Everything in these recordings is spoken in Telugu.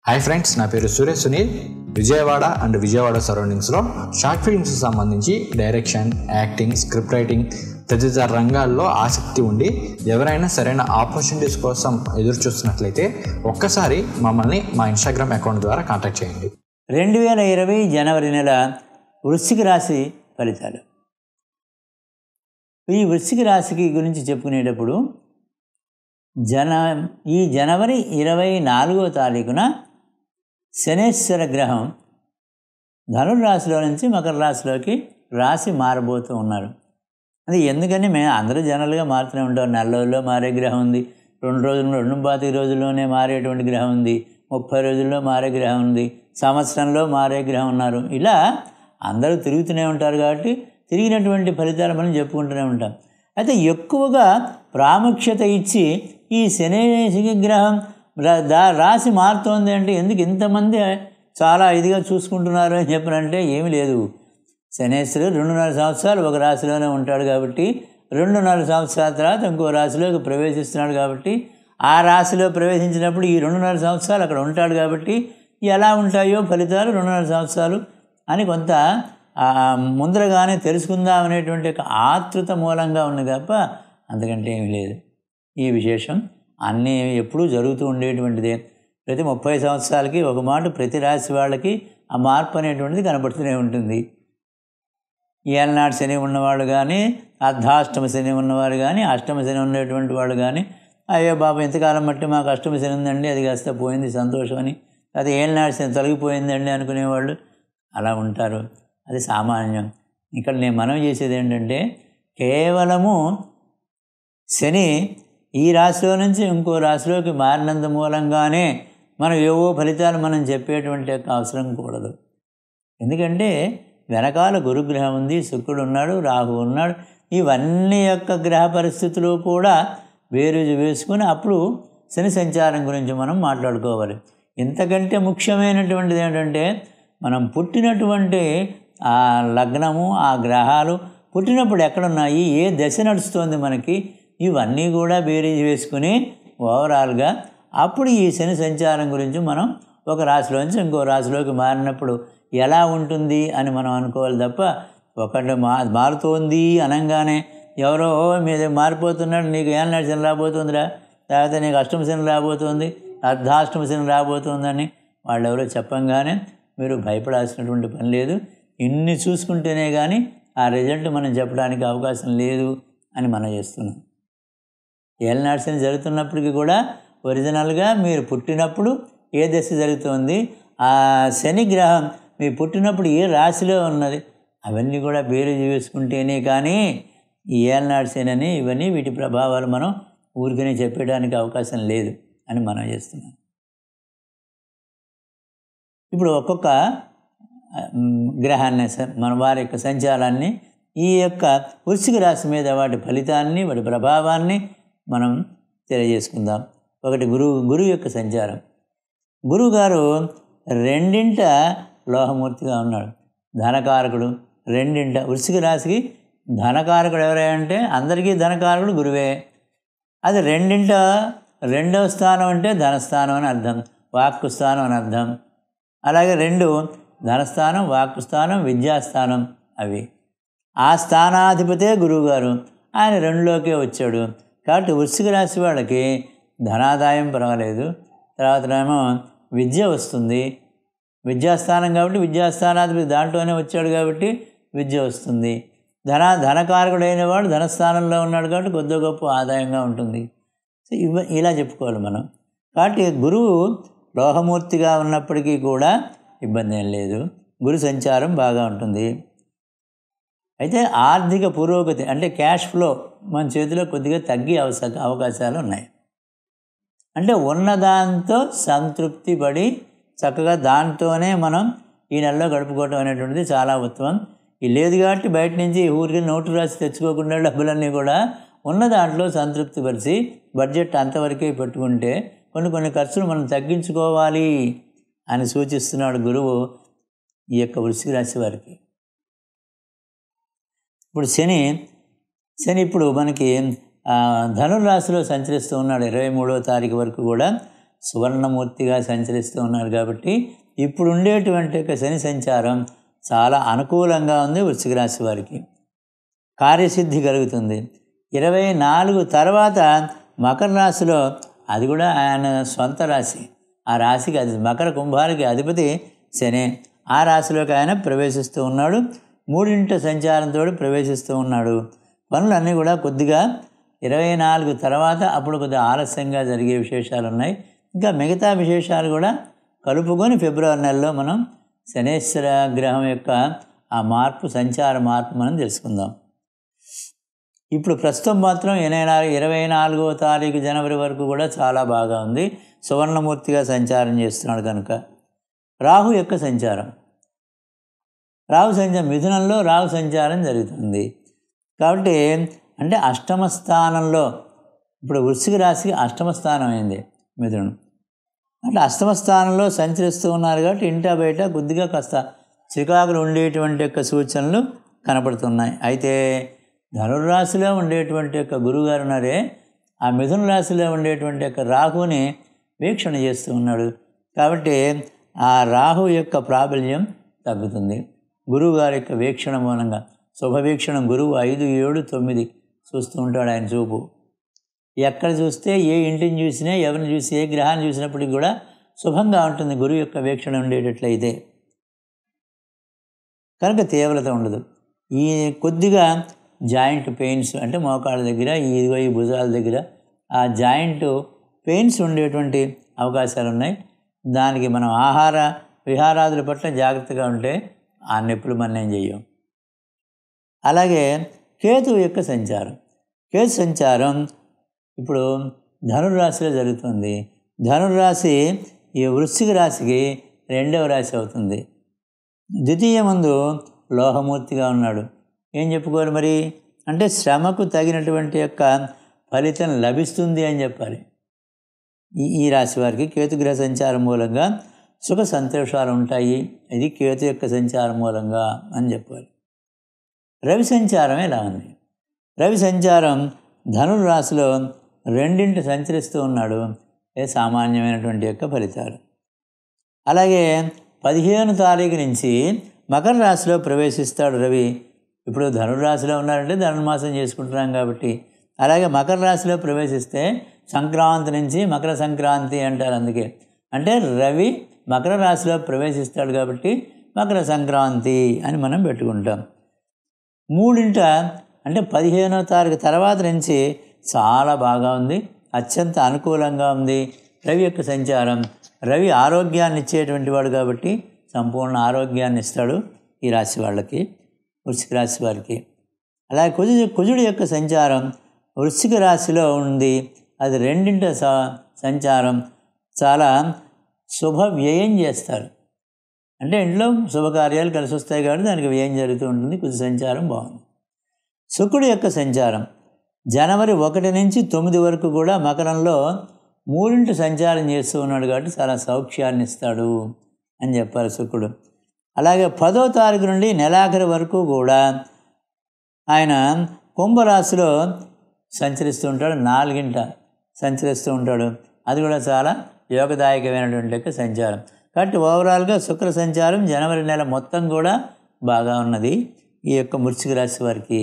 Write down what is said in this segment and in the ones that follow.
హాయ్ ఫ్రెండ్స్ నా పేరు సురేష్ సునీల్ విజయవాడ అండ్ విజయవాడ సరౌండింగ్స్లో షార్ట్ ఫిల్మ్స్ సంబంధించి డైరెక్షన్ యాక్టింగ్ స్క్రిప్ట్ రైటింగ్ తదితర రంగాల్లో ఆసక్తి ఉండి ఎవరైనా సరైన ఆపర్చునిటీస్ కోసం ఎదురు చూస్తున్నట్లయితే ఒక్కసారి మమ్మల్ని మా ఇన్స్టాగ్రామ్ అకౌంట్ ద్వారా కాంటాక్ట్ చేయండి రెండు వేల ఇరవై జనవరి నెల వృశ్చిక రాశి ఫలితాలు ఈ వృశ్చిక రాశికి గురించి చెప్పుకునేటప్పుడు జన ఈ జనవరి ఇరవై నాలుగో తారీఖున శనేశ్వర గ్రహం ధనుర్రాశిలో నుంచి మకర రాశిలోకి రాశి మారబోతూ ఉన్నారు అది ఎందుకని మేము అందరూ జనరల్గా మారుతూనే ఉంటాం నెల రోజుల్లో మారే గ్రహం ఉంది రెండు రోజుల్లో రెండు పాతిక రోజుల్లోనే మారేటువంటి గ్రహం ఉంది ముప్పై రోజుల్లో మారే గ్రహం ఉంది సంవత్సరంలో మారే గ్రహం ఉన్నారు ఇలా అందరూ తిరుగుతూనే ఉంటారు కాబట్టి తిరిగినటువంటి ఫలితాలు మనం చెప్పుకుంటూనే ఉంటాం అయితే ఎక్కువగా ప్రాముఖ్యత ఇచ్చి ఈ శని గ్రహం రా- దా రాశి మారుతోంది అంటే ఎందుకు ఇంతమంది చాలా ఇదిగా చూసుకుంటున్నారు అని చెప్పనంటే ఏమీ లేదు శనేశ్వరుడు రెండున్నర సంవత్సరాలు ఒక రాశిలోనే ఉంటాడు కాబట్టి రెండున్నర సంవత్సరాల తర్వాత ఇంకో రాశిలోకి ప్రవేశిస్తున్నాడు కాబట్టి ఆ రాశిలో ప్రవేశించినప్పుడు ఈ రెండున్నర సంవత్సరాలు అక్కడ ఉంటాడు కాబట్టి ఎలా ఉంటాయో ఫలితాలు రెండున్నర సంవత్సరాలు అని కొంత ఆ, ముందరగానే తెలుసుకుందాం అనేటువంటి ఒక ఆతృత మూలంగా ఉంది తప్ప అంతకంటే ఏమీ లేదు ఈ విశేషం అన్నీ ఎప్పుడూ జరుగుతూ ఉండేటువంటిదే ప్రతి ముప్పై సంవత్సరాలకి ఒక మాట ప్రతి రాశి వాళ్ళకి ఆ మార్పు అనేటువంటిది కనబడుతూనే ఉంటుంది ఏలనాడు శని ఉన్నవాళ్ళు కానీ అర్ధాష్టమ శని ఉన్నవారు కానీ అష్టమ శని ఉండేటువంటి వాళ్ళు కానీ అయ్యో బాబు ఇంతకాలం బట్టి మాకు అష్టమ శని ఉందండి అది కాస్త పోయింది సంతోషం అని అది ఏలనాడు శని తొలగిపోయిందండి అనుకునేవాళ్ళు అలా ఉంటారు అది సామాన్యం ఇక్కడ నేను మనం చేసేది ఏంటంటే కేవలము శని ఈ రాశిలో నుంచి ఇంకో రాశిలోకి మారినంత మూలంగానే మనం ఏవో ఫలితాలు మనం చెప్పేటువంటి యొక్క అవసరం కూడదు ఎందుకంటే వెనకాల గురుగ్రహం ఉంది శుక్రుడు ఉన్నాడు రాహు ఉన్నాడు ఇవన్నీ యొక్క గ్రహ పరిస్థితులు కూడా వేరుజు వేసుకుని అప్పుడు శని సంచారం గురించి మనం మాట్లాడుకోవాలి ఇంతకంటే ముఖ్యమైనటువంటిది ఏంటంటే మనం పుట్టినటువంటి ఆ లగ్నము ఆ గ్రహాలు పుట్టినప్పుడు ఎక్కడున్నాయి ఏ దశ నడుస్తోంది మనకి ఇవన్నీ కూడా బేరీజ్ వేసుకుని ఓవరాల్గా అప్పుడు ఈ శని సంచారం గురించి మనం ఒక రాశిలోంచి ఇంకో రాశిలోకి మారినప్పుడు ఎలా ఉంటుంది అని మనం అనుకోవాలి తప్ప ఒకటి మా మారుతోంది అనగానే ఎవరో "ఓ, మీద మారిపోతున్నాడు నీకు ఏం శని రాబోతుందిరా లేకపోతే నీకు అష్టమ శని రాబోతుంది అర్ధాష్టమ శని రాబోతుందని వాళ్ళు ఎవరో చెప్పంగానే మీరు భయపడాల్సినటువంటి పని లేదు ఇన్ని చూసుకుంటేనే కానీ ఆ రిజల్ట్ మనం చెప్పడానికి అవకాశం లేదు అని మనం చేస్తున్నాం ఏలనాడు శని జరుగుతున్నప్పటికీ కూడా ఒరిజినల్గా మీరు పుట్టినప్పుడు ఏ దశ జరుగుతుంది ఆ శని గ్రహం మీరు పుట్టినప్పుడు ఏ రాశిలో ఉన్నది అవన్నీ కూడా పేరు వేసుకుంటేనే కానీ ఈ ఏలనాడు శని అని ఇవన్నీ వీటి ప్రభావాలు మనం ఊరికనే చెప్పడానికి అవకాశం లేదు అని మనం చేస్తున్నాం ఇప్పుడు ఒక్కొక్క మ్, గ్రహాన్ని స- మన వారి యొక్క సంచారాన్ని ఈ యొక్క వృశ్చిక రాశి మీద వాటి ఫలితాన్ని వాటి ప్రభావాన్ని మనం తెలియజేసుకుందాం ఒకటి గురువు గురువు యొక్క సంచారం గురువు గారు రెండింట లోహమూర్తిగా ఉన్నాడు ధనకారకుడు రెండింట వృశ్చిక రాశికి ధనకారకుడు ఎవరంటే అందరికీ ధనకారకుడు గురువే అది రెండింట రెండవ స్థానం అంటే ధనస్థానం అని అర్థం వాక్కు స్థానం అని అర్థం అలాగే రెండు ధనస్థానం వాక్కు స్థానం విద్యాస్థానం అవి ఆ స్థానాధిపతే గురువుగారు ఆయన రెండులోకే వచ్చాడు కాబట్టి వృశ్చిక రాశి వాళ్ళకి ధనాదాయం పర్వాలేదు తర్వాత ఏమో విద్య వస్తుంది విద్యాస్థానం కాబట్టి విద్యాస్థానాధిపతి దాంట్లోనే వచ్చాడు కాబట్టి విద్య వస్తుంది ధన ధనకారకుడైన వాడు ధనస్థానంలో ఉన్నాడు కాబట్టి కొద్ది గొప్ప ఆదాయంగా ఉంటుంది సో ఇవ ఇలా చెప్పుకోవాలి మనం కాబట్టి గురువు లోహమూర్తిగా ఉన్నప్పటికీ కూడా ఇబ్బంది ఏం లేదు గురు సంచారం బాగా ఉంటుంది అయితే ఆర్థిక పురోగతి అంటే క్యాష్ ఫ్లో మన చేతిలో కొద్దిగా తగ్గే అవస అవకాశాలు ఉన్నాయి అంటే ఉన్నదాంతో సంతృప్తి పడి చక్కగా దాంతోనే మనం ఈ నెలలో గడుపుకోవటం అనేటువంటిది చాలా ఉత్తమం ఇది లేదు కాబట్టి బయట నుంచి ఊరికి నోటు రాసి తెచ్చుకోకుండా డబ్బులన్నీ కూడా ఉన్న దాంట్లో సంతృప్తి పరిచి బడ్జెట్ అంతవరకే పెట్టుకుంటే కొన్ని కొన్ని ఖర్చులు మనం తగ్గించుకోవాలి అని సూచిస్తున్నాడు గురువు ఈ యొక్క వృశ్చిక రాశి వారికి ఇప్పుడు శని శని ఇప్పుడు మనకి ఆ, ధనుర్రాశిలో సంచరిస్తూ ఉన్నాడు ఇరవై మూడో తారీఖు వరకు కూడా సువర్ణమూర్తిగా సంచరిస్తూ ఉన్నారు కాబట్టి ఇప్పుడు ఉండేటువంటి యొక్క శని సంచారం చాలా అనుకూలంగా ఉంది వృశ్చిక రాశి వారికి కార్యసిద్ధి కలుగుతుంది ఇరవై నాలుగు తర్వాత మకర రాశిలో అది కూడా ఆయన సొంత రాశి ఆ రాశికి అది మకర కుంభాలకి అధిపతి శని ఆ రాశిలోకి ఆయన ప్రవేశిస్తూ ఉన్నాడు మూడింట సంచారంతో ప్రవేశిస్తూ ఉన్నాడు పనులన్నీ కూడా కొద్దిగా ఇరవై నాలుగు తర్వాత అప్పుడు కొద్దిగా ఆలస్యంగా జరిగే విశేషాలు ఉన్నాయి ఇంకా మిగతా విశేషాలు కూడా కలుపుకొని ఫిబ్రవరి నెలలో మనం శనేశ్వర గ్రహం యొక్క ఆ మార్పు సంచార మార్పు మనం తెలుసుకుందాం ఇప్పుడు ప్రస్తుతం మాత్రం ఇరవై నాలుగు ఇరవై నాలుగవ తారీఖు జనవరి వరకు కూడా చాలా బాగా ఉంది సువర్ణమూర్తిగా సంచారం చేస్తున్నాడు కనుక రాహు యొక్క సంచారం రాహు సంచారం మిథునంలో రాహు సంచారం జరుగుతుంది కాబట్టి అంటే అష్టమ స్థానంలో ఇప్పుడు వృశ్చిక రాశికి అష్టమ స్థానం అయింది మిథునం అంటే అష్టమ స్థానంలో సంచరిస్తూ ఉన్నారు కాబట్టి ఇంటా బయట కొద్దిగా కాస్త చికాకులు ఉండేటువంటి యొక్క సూచనలు కనపడుతున్నాయి అయితే ధనుర్రాశిలో ఉండేటువంటి యొక్క గురువుగారు ఉన్నారే ఆ మిథున రాశిలో ఉండేటువంటి యొక్క రాహుని వీక్షణ చేస్తూ ఉన్నాడు కాబట్టి ఆ రాహు యొక్క ప్రాబల్యం తగ్గుతుంది గురువుగారి యొక్క వీక్షణ మూలంగా శుభవీక్షణం గురువు ఐదు ఏడు తొమ్మిది చూస్తూ ఉంటాడు ఆయన చూపు ఎక్కడ చూస్తే ఏ ఇంటిని చూసినా ఎవరిని చూసి ఏ గ్రహాన్ని చూసినప్పటికీ కూడా శుభంగా ఉంటుంది గురువు యొక్క వీక్షణ ఉండేటట్లయితే కనుక తీవ్రత ఉండదు ఈ కొద్దిగా జాయింట్ పెయిన్స్ అంటే మోకాళ్ళ దగ్గర ఇదిగో ఈ భుజాల దగ్గర ఆ జాయింట్ పెయిన్స్ ఉండేటువంటి అవకాశాలు ఉన్నాయి దానికి మనం ఆహార విహారాదుల పట్ల జాగ్రత్తగా ఉంటే ఆ నొప్పులు మనం ఏం చెయ్యం అలాగే కేతువు యొక్క సంచారం కేతు సంచారం ఇప్పుడు ధనుర్రాశిలో జరుగుతుంది ధనుర్రాశి ఈ వృశ్చిక రాశికి రెండవ రాశి అవుతుంది ద్వితీయ ముందు లోహమూర్తిగా ఉన్నాడు ఏం చెప్పుకోవాలి మరి అంటే శ్రమకు తగినటువంటి యొక్క ఫలితం లభిస్తుంది అని చెప్పాలి ఈ ఈ రాశి వారికి కేతుగ్రహ సంచారం మూలంగా సుఖ సంతోషాలు ఉంటాయి ఇది కేతు యొక్క సంచారం మూలంగా అని చెప్పాలి రవి సంచారం ఎలా ఉంది రవి సంచారం ధనుర్రాశిలో రెండింటి సంచరిస్తూ ఉన్నాడు ఏ సామాన్యమైనటువంటి యొక్క ఫలితాలు అలాగే పదిహేను తారీఖు నుంచి మకర రాశిలో ప్రవేశిస్తాడు రవి ఇప్పుడు ధనుర్రాశిలో ఉన్నారంటే ధనుర్మాసం చేసుకుంటున్నాం కాబట్టి అలాగే మకర రాశిలో ప్రవేశిస్తే సంక్రాంతి నుంచి మకర సంక్రాంతి అంటారు అందుకే అంటే రవి మకర రాశిలో ప్రవేశిస్తాడు కాబట్టి మకర సంక్రాంతి అని మనం పెట్టుకుంటాం మూడింట అంటే పదిహేనో తారీఖు తర్వాత నుంచి చాలా బాగా ఉంది అత్యంత అనుకూలంగా ఉంది రవి యొక్క సంచారం రవి ఆరోగ్యాన్ని ఇచ్చేటువంటి వాడు కాబట్టి సంపూర్ణ ఆరోగ్యాన్ని ఇస్తాడు ఈ రాశి వాళ్ళకి వృశ్చిక రాశి వారికి అలాగే కుజు కుజుడు యొక్క సంచారం వృశ్చిక రాశిలో ఉంది అది రెండింట స- సంచారం చాలా శుభ వ్యయం చేస్తారు అంటే ఇంట్లో శుభకార్యాలు కలిసి వస్తాయి కాబట్టి దానికి వ్యయం జరుగుతూ ఉంటుంది కుజ సంచారం బాగుంది శుక్రుడు యొక్క సంచారం జనవరి ఒకటి నుంచి తొమ్మిది వరకు కూడా మకరంలో మూడింటి సంచారం చేస్తూ ఉన్నాడు కాబట్టి చాలా సౌఖ్యాన్ని ఇస్తాడు అని చెప్పారు శుక్రుడు అలాగే పదో తారీఖు నుండి నెలాఖరి వరకు కూడా ఆయన కుంభరాశిలో సంచరిస్తూ ఉంటాడు నాలుగింట సంచరిస్తూ ఉంటాడు అది కూడా చాలా యోగదాయకమైనటువంటి యొక్క సంచారం కాబట్టి ఓవరాల్గా శుక్ర సంచారం జనవరి నెల మొత్తం కూడా బాగా ఉన్నది ఈ యొక్క వృశ్చిక రాశి వారికి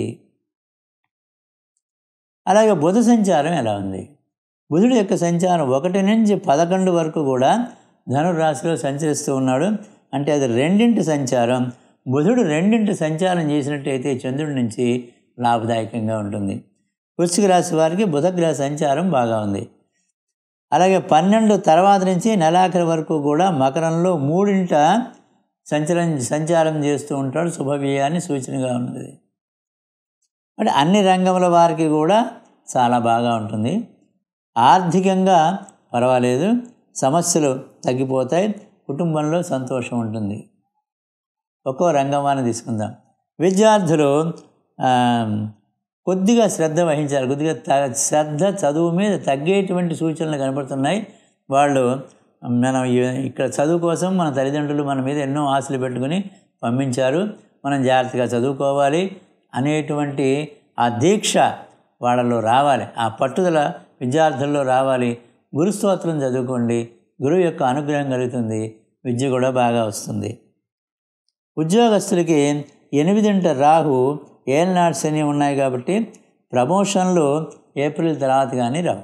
అలాగే బుధ సంచారం ఎలా ఉంది బుధుడు యొక్క సంచారం ఒకటి నుంచి పదకొండు వరకు కూడా ధనురాశిలో సంచరిస్తూ ఉన్నాడు అంటే అది రెండింటి సంచారం బుధుడు రెండింటి సంచారం చేసినట్టయితే చంద్రుడి నుంచి లాభదాయకంగా ఉంటుంది వృశ్చిక రాశి వారికి బుధగ్రహ సంచారం బాగా ఉంది అలాగే పన్నెండు తర్వాత నుంచి నెలాఖరి వరకు కూడా మకరంలో మూడింట సంచరం సంచారం చేస్తూ ఉంటాడు శుభవ్యయాన్ని సూచనగా ఉన్నది అంటే అన్ని రంగముల వారికి కూడా చాలా బాగా ఉంటుంది ఆర్థికంగా పర్వాలేదు సమస్యలు తగ్గిపోతాయి కుటుంబంలో సంతోషం ఉంటుంది ఒక్కో రంగమాన్ని తీసుకుందాం విద్యార్థులు ఆ, కొద్దిగా శ్రద్ధ వహించాలి కొద్దిగా త శ్రద్ధ చదువు మీద తగ్గేటువంటి సూచనలు కనపడుతున్నాయి వాళ్ళు మనం ఇ- ఇక్కడ చదువు కోసం మన తల్లిదండ్రులు మన మీద ఎన్నో ఆశలు పెట్టుకుని పంపించారు మనం జాగ్రత్తగా చదువుకోవాలి అనేటువంటి ఆ దీక్ష వాళ్ళలో రావాలి ఆ పట్టుదల విద్యార్థుల్లో రావాలి గురుస్తోత్రం చదువుకోండి గురువు యొక్క అనుగ్రహం కలుగుతుంది విద్య కూడా బాగా వస్తుంది ఉద్యోగస్తులకి ఎనిమిదింట రాహు ఏళ్ళనాడు శని ఉన్నాయి కాబట్టి ప్రమోషన్లు ఏప్రిల్ తర్వాత కానీ రావు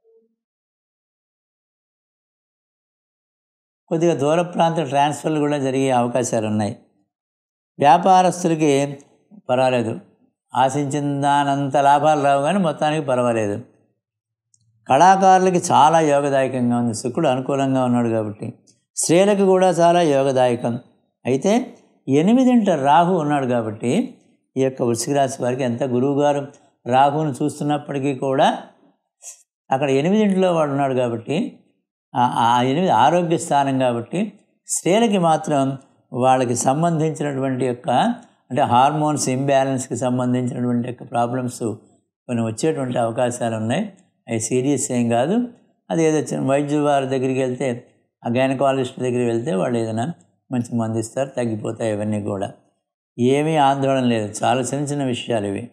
కొద్దిగా దూర ప్రాంత ట్రాన్స్ఫర్లు కూడా జరిగే అవకాశాలు ఉన్నాయి వ్యాపారస్తులకి పర్వాలేదు ఆశించిన దానంత లాభాలు రావు కానీ మొత్తానికి పర్వాలేదు కళాకారులకి చాలా యోగదాయకంగా ఉంది శుక్రుడు అనుకూలంగా ఉన్నాడు కాబట్టి స్త్రీలకు కూడా చాలా యోగదాయకం అయితే ఎనిమిదింట రాహు ఉన్నాడు కాబట్టి ఈ యొక్క వృశ్చిక రాశి వారికి ఎంత గురువుగారు రాహువును చూస్తున్నప్పటికీ కూడా అక్కడ ఎనిమిదింటిలో వాడు ఉన్నాడు కాబట్టి ఆ- ఆ ఎనిమిది ఆరోగ్య స్థానం కాబట్టి స్త్రీలకి మాత్రం వాళ్ళకి సంబంధించినటువంటి యొక్క అంటే హార్మోన్స్ ఇంబ్యాలెన్స్కి సంబంధించినటువంటి యొక్క ప్రాబ్లమ్స్ కొన్ని వచ్చేటువంటి అవకాశాలు ఉన్నాయి అవి సీరియస్ ఏం కాదు అది ఏదో చిన్న వైద్యు వారి దగ్గరికి వెళ్తే ఆ గైనకాలజిస్ట్ దగ్గరికి వెళ్తే వాళ్ళు ఏదైనా మంచి మందు ఇస్తారు తగ్గిపోతాయి ఇవన్నీ కూడా ఏమీ ఆందోళన లేదు చాలా చిన్న చిన్న విషయాలు ఇవి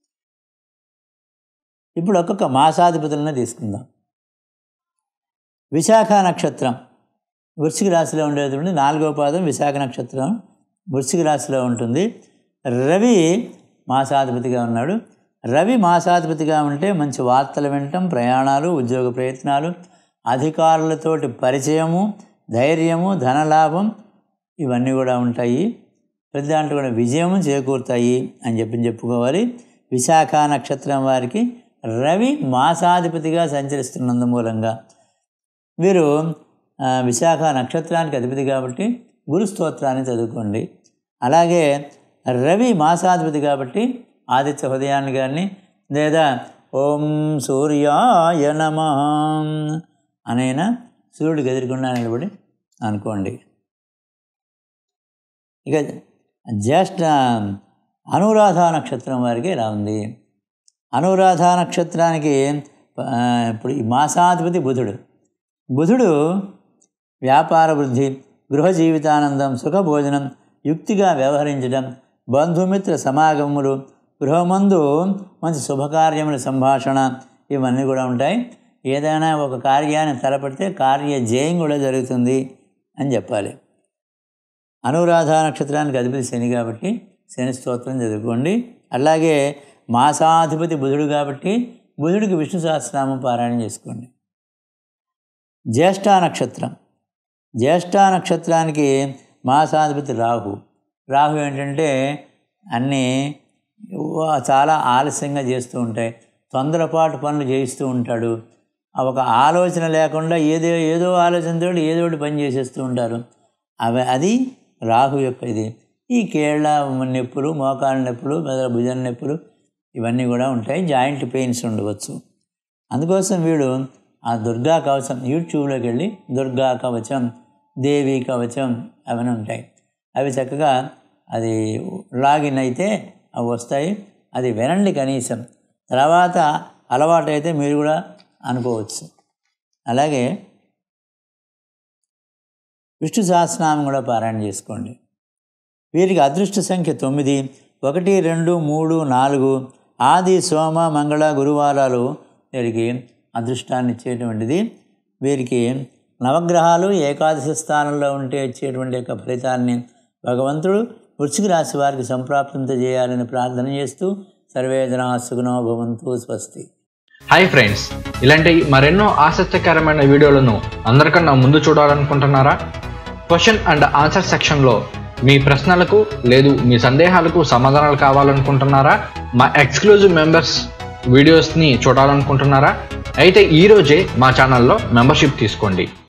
ఇప్పుడు ఒక్కొక్క మాసాధిపతులను తీసుకుందాం విశాఖ నక్షత్రం వృశ్చిక రాశిలో ఉండేటువంటి నాలుగో పాదం విశాఖ నక్షత్రం వృశ్చిక రాశిలో ఉంటుంది రవి మాసాధిపతిగా ఉన్నాడు రవి మాసాధిపతిగా ఉంటే మంచి వార్తలు వినటం ప్రయాణాలు ఉద్యోగ ప్రయత్నాలు అధికారులతోటి పరిచయము ధైర్యము ధనలాభం ఇవన్నీ కూడా ఉంటాయి ప్రతి దాంట్లో కూడా విజయము చేకూరుతాయి అని చెప్పి చెప్పుకోవాలి విశాఖ నక్షత్రం వారికి రవి మాసాధిపతిగా సంచరిస్తున్నందు మూలంగా వీరు ఆ, విశాఖ నక్షత్రానికి అధిపతి కాబట్టి గురు స్తోత్రాన్ని చదువుకోండి అలాగే రవి మాసాధిపతి కాబట్టి ఆదిత్య హృదయాన్ని కానీ లేదా ఓం సూర్యాయ నమ అనైనా సూర్యుడికి ఎదురుకుండా నిలబడి అనుకోండి ఇక జ్యేష్ఠ అనురాధ నక్షత్రం వారికి ఇలా ఉంది అనురాధ నక్షత్రానికి ఆ, ఇప్పుడు ఈ మాసాధిపతి బుధుడు బుధుడు వ్యాపార వృద్ధి గృహ జీవితానందం సుఖభోజనం యుక్తిగా వ్యవహరించడం బంధుమిత్ర సమాగములు గృహమందు మంచి శుభకార్యముల సంభాషణ ఇవన్నీ కూడా ఉంటాయి ఏదైనా ఒక కార్యాన్ని తలపెడితే కార్య జయం కూడా జరుగుతుంది అని చెప్పాలి అనురాధ నక్షత్రానికి అధిపతి శని కాబట్టి శని స్తోత్రం చదువుకోండి అలాగే మాసాధిపతి బుధుడు కాబట్టి బుధుడికి విష్ణు సహస్రనామం పారాయణ చేసుకోండి జ్యేష్ఠ నక్షత్రం జ్యేష్ఠ నక్షత్రానికి మాసాధిపతి రాహు రాహు ఏంటంటే అన్నీ వా- చాలా ఆలస్యంగా చేస్తూ ఉంటాయి తొందరపాటు పనులు చేయిస్తూ ఉంటాడు ఆ ఒక ఆలోచన లేకుండా ఏదో ఏదో ఆలోచనతో ఏదో ఒకటి పని చేసేస్తూ ఉంటారు అవి అది రాహు యొక్క ఇది ఈ కేళ్ళ నొప్పులు మోకాళ్ళ నొప్పులు మెదడు భుజం నొప్పులు ఇవన్నీ కూడా ఉంటాయి జాయింట్ పెయిన్స్ ఉండవచ్చు అందుకోసం వీడు ఆ దుర్గా కవచం యూట్యూబ్లోకి వెళ్ళి దుర్గా కవచం దేవి కవచం అవన్నీ ఉంటాయి అవి చక్కగా అది లాగిన్ అయితే అవి వస్తాయి అది వినండి కనీసం తర్వాత అలవాటైతే మీరు కూడా అనుకోవచ్చు అలాగే విష్ణు సహస్రనామం కూడా పారాయణ చేసుకోండి వీరికి అదృష్ట సంఖ్య తొమ్మిది ఒకటి రెండు మూడు నాలుగు ఆది సోమ మంగళ గురువారాలు వీరికి అదృష్టాన్ని ఇచ్చేటువంటిది వీరికి నవగ్రహాలు ఏకాదశి స్థానంలో ఉంటే ఇచ్చేటువంటి యొక్క ఫలితాన్ని భగవంతుడు వృశ్చిక రాశి వారికి సంప్రాప్తింత చేయాలని ప్రార్థన చేస్తూ సర్వేజనా సుగుణో భవంతు స్వస్తి హాయ్ ఫ్రెండ్స్ ఇలాంటి మరెన్నో ఆసక్తికరమైన వీడియోలను అందరికన్నా ముందు చూడాలనుకుంటున్నారా క్వశ్చన్ అండ్ ఆన్సర్ సెక్షన్లో మీ ప్రశ్నలకు లేదు మీ సందేహాలకు సమాధానాలు కావాలనుకుంటున్నారా మా ఎక్స్క్లూజివ్ మెంబర్స్ వీడియోస్ని చూడాలనుకుంటున్నారా అయితే ఈరోజే మా ఛానల్లో మెంబర్షిప్ తీసుకోండి